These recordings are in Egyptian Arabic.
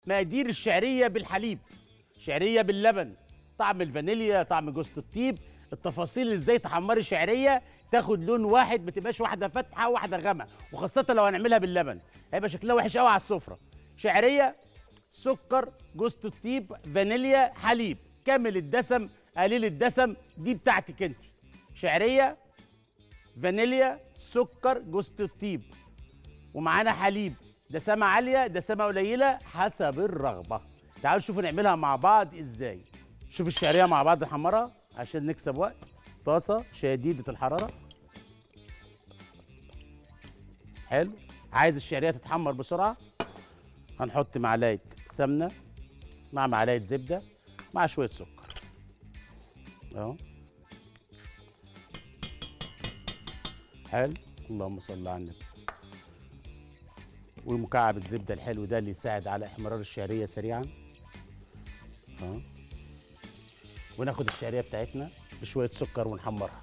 مقادير الشعريه بالحليب شعريه باللبن طعم الفانيليا طعم جوز الطيب التفاصيل ازاي تحمري شعريه تاخد لون واحد ما تبقاش واحده فاتحه وواحده غامقه وخاصه لو هنعملها باللبن هيبقى شكلها وحش قوي على السفره شعريه سكر جوز الطيب فانيليا حليب كامل الدسم قليل الدسم دي بتاعتك انت شعريه فانيليا سكر جوز الطيب ومعانا حليب دسامة عالية دسامة قليلة حسب الرغبة تعالوا شوفوا نعملها مع بعض ازاي شوف الشعرية مع بعض نحمرها عشان نكسب وقت طاسة شديدة الحرارة حلو عايز الشعرية تتحمر بسرعة هنحط معلقة سمنة مع معلقة زبدة مع شوية سكر اهو حلو اللهم صل على النبي والمكعب الزبده الحلو ده اللي يساعد على احمرار الشعريه سريعا اه وناخد الشعريه بتاعتنا بشويه سكر ونحمرها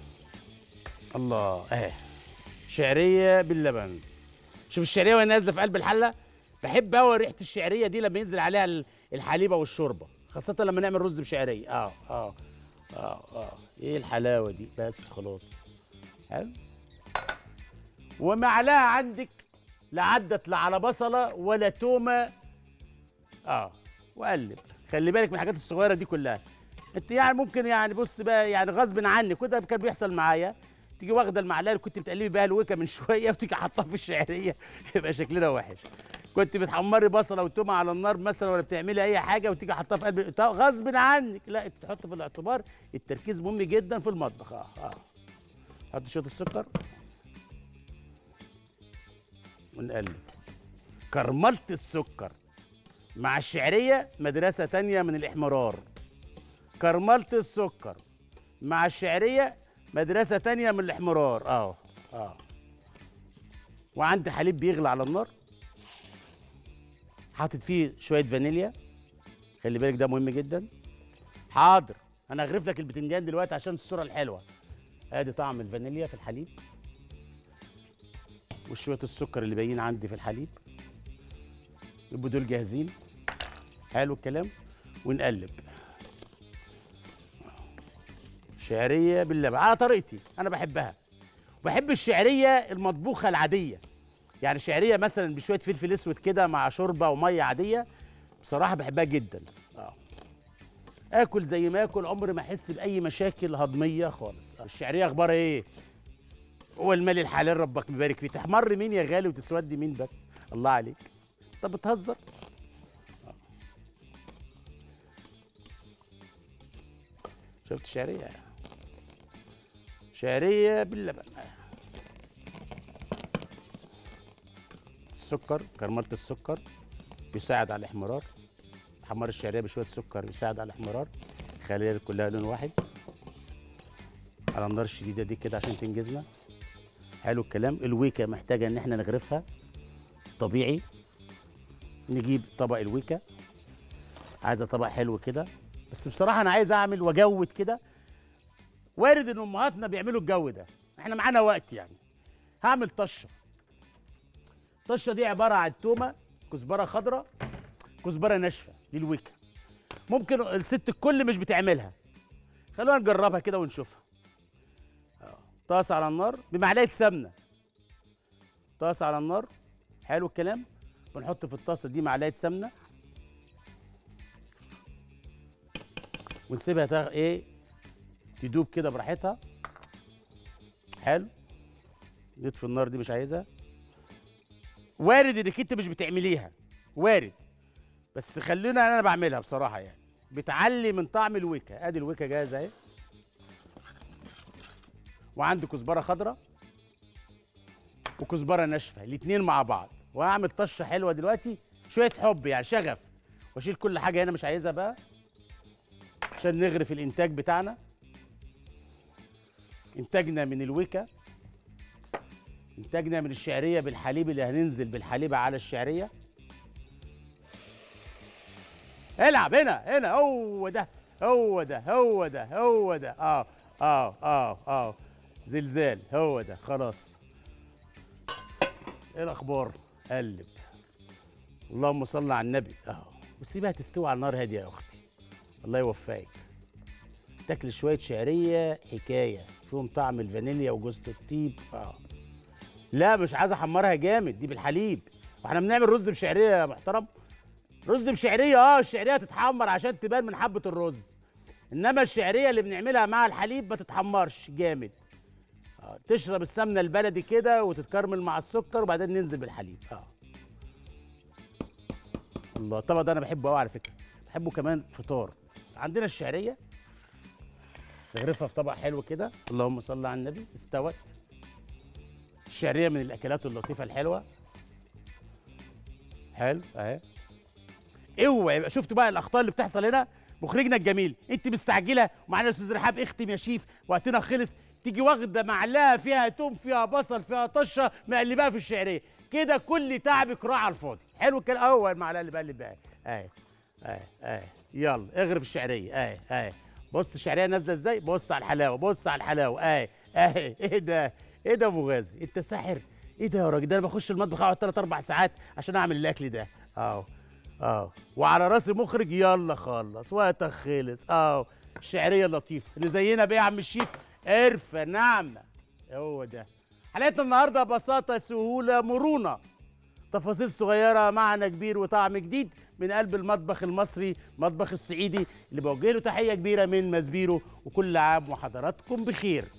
الله اهي شعريه باللبن شوف الشعريه وهي نازله في قلب الحله بحب قوي ريحه الشعريه دي لما ينزل عليها ال- الحليب او الشوربه خاصه لما نعمل رز بشعريه اه اه اه اه ايه الحلاوه دي بس خلاص حلو ومعلقه عندك لا عدت لا على بصله ولا تومه اه وقلب خلي بالك من الحاجات الصغيره دي كلها انت يعني ممكن يعني بص بقى يعني غصب عنك وده كان بيحصل معايا تيجي واخده المعلقه اللي كنت بتقلبي بيها الوكه من شويه وتيجي حاطاها في الشعريه يبقى شكلنا وحش كنت بتحمري بصله وتومه على النار مثلا ولا بتعملي اي حاجه وتيجي حاطاها في قلب طب غصب عنك لا انت تحط في الاعتبار التركيز مهم جدا في المطبخ اه اه حط شويه السكر ونقلب كرملة السكر مع الشعرية مدرسة تانية من الإحمرار كرملة السكر مع الشعرية مدرسة تانية من الإحمرار اه اه وعندي حليب بيغلي على النار حاطط فيه شوية فانيليا خلي بالك ده مهم جدا حاضر انا هغرف لك البتنجان دلوقتي عشان الصورة الحلوة ادي طعم الفانيليا في الحليب وشويه السكر اللي باين عندي في الحليب يبقوا دول جاهزين حلو الكلام ونقلب شعريه باللبن على طريقتي انا بحبها وبحب الشعريه المطبوخه العاديه يعني شعريه مثلا بشويه فلفل اسود كده مع شوربه وميه عاديه بصراحه بحبها جدا اه اكل زي ما اكل عمري ما احس باي مشاكل هضميه خالص الشعريه اخبارها ايه هو المال الحلال ربك مبارك فيه تحمر مين يا غالي وتسودي مين بس الله عليك طب بتهزر آه. شفت الشعريه شعريه باللبن السكر كرمله السكر بيساعد على الاحمرار حمر الشعريه بشويه سكر بيساعد على الاحمرار خليها كلها لون واحد على النار الشديده دي كده عشان تنجزنا حلو الكلام الويكا محتاجه ان احنا نغرفها طبيعي نجيب طبق الويكا عايزه طبق حلو كده بس بصراحه انا عايز اعمل واجود كده وارد ان امهاتنا بيعملوا الجو ده احنا معانا وقت يعني هعمل طشه الطشه دي عباره عن تومه كزبره خضراء كزبره ناشفه للويكا ممكن الست الكل مش بتعملها خلونا نجربها كده ونشوفها طاسه على النار بمعلقه سمنه طاسه على النار حلو الكلام بنحط في الطاسه دي معلقه سمنه ونسيبها تغ... ايه تدوب كده براحتها حلو نطفي النار دي مش عايزها وارد انك انت مش بتعمليها وارد بس خلينا انا بعملها بصراحه يعني بتعلي من طعم الويكا ادي الويكا جاهزه اهي وعندي كزبره خضراء وكزبره ناشفه الاثنين مع بعض وهعمل طشه حلوه دلوقتي شويه حب يعني شغف واشيل كل حاجه هنا مش عايزها بقى عشان نغرف الانتاج بتاعنا انتاجنا من الويكا انتاجنا من الشعريه بالحليب اللي هننزل بالحليب على الشعريه العب هنا هنا هو ده هو ده هو ده هو ده اه اه اه اه زلزال هو ده خلاص ايه الاخبار قلب اللهم صل على النبي اهو وسيبها تستوي على النار هاديه يا اختي الله يوفقك تاكل شويه شعريه حكايه فيهم طعم الفانيليا وجوز الطيب اه لا مش عايز احمرها جامد دي بالحليب واحنا بنعمل رز بشعريه يا محترم رز بشعريه اه الشعريه تتحمر عشان تبان من حبه الرز انما الشعريه اللي بنعملها مع الحليب ما تتحمرش جامد آه. تشرب السمنه البلدي كده وتتكرمل مع السكر وبعدين ننزل بالحليب اه الله الطبق ده انا بحبه قوي على فكره بحبه كمان فطار عندنا الشعريه نغرفها في طبق حلو كده اللهم صل على النبي استوت الشعريه من الاكلات اللطيفه الحلوه حلو اهي اوعى يبقى شفت بقى الاخطاء اللي بتحصل هنا مخرجنا الجميل انت مستعجله ومعانا الاستاذ رحاب اختم يا شيف وقتنا خلص تيجي واخده معلقه فيها توم فيها بصل فيها طشه مقلباها في الشعريه كده كل تعبك راح على الفاضي حلو كده اهو المعلقه اللي بقلب بقى اهي اهي اهي يلا اغرب الشعريه اهي اهي بص الشعريه نازله ازاي بص على الحلاوه بص على الحلاوه اهي اهي ايه ده ايه ده يا ابو غازي انت ساحر ايه ده يا راجل ده انا بخش المطبخ اقعد 3 4 ساعات عشان اعمل الاكل ده اهو اه وعلى راس المخرج يلا خلص وقتك خلص اه الشعريه اللطيفه اللي زينا بيه يا عم الشيف قرفه ناعمه هو ده حلقتنا النهارده بساطه سهوله مرونه تفاصيل صغيره معنى كبير وطعم جديد من قلب المطبخ المصري مطبخ الصعيدي اللي بوجه له تحيه كبيره من مزبيرو وكل عام وحضراتكم بخير